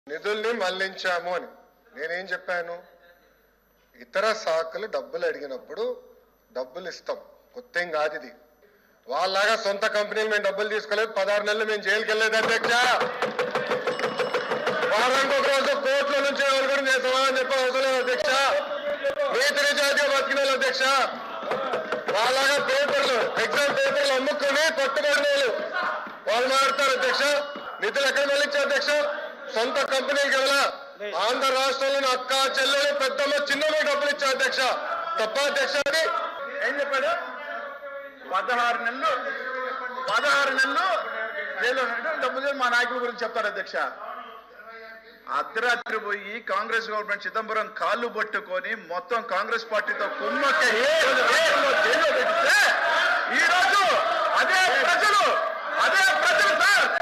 నిధుల్ని మళ్లించాము అని నేనేం చెప్పాను ఇతర శాఖలు డబ్బులు అడిగినప్పుడు డబ్బులు ఇస్తాం కొత్త ఏం కాదు ఇది వాళ్ళలాగా సొంత కంపెనీలు మేము డబ్బులు తీసుకోలేదు పదహారు నెలలు మేము జైలుకి వెళ్ళలేదు అధ్యక్ష వారానికి ఒక రోజు కోర్టుల నుంచి ఎవరు కూడా నేను సమాధానం చెప్పే అవసరం లేదు అధ్యక్ష నీతి నిజాయితీగా బతికిన వాళ్ళు అధ్యక్ష వాళ్ళగా పేపర్లు ఎగ్జామ్ పేపర్లు అమ్ముకుని పట్టుబడిన వాళ్ళు వాళ్ళు మాట్లాడతారు అధ్యక్ష నిధులు ఎక్కడ మళ్ళించారు అధ్యక్ష సొంత కంపెనీకి కదా ఆంధ్ర రాష్ట్రంలోని అక్క చెల్లెలు పెద్దమ్మ చిన్నమ్మ డబ్బులు ఇచ్చారు అధ్యక్ష తప్ప అధ్యక్ష అది ఏం చెప్పాడు పదహారు నెలలు పదహారు నెలలు జైల్లో ఉండడం డబ్బులు మా నాయకుల గురించి చెప్తారు అధ్యక్ష అర్ధరాత్రి పోయి కాంగ్రెస్ గవర్నమెంట్ చిదంబరం కాళ్ళు పట్టుకొని మొత్తం కాంగ్రెస్ పార్టీతో కుమ్మక్క జైల్లో పెట్టితే ఈ రోజు అదే ప్రజలు అదే ప్రజలు సార్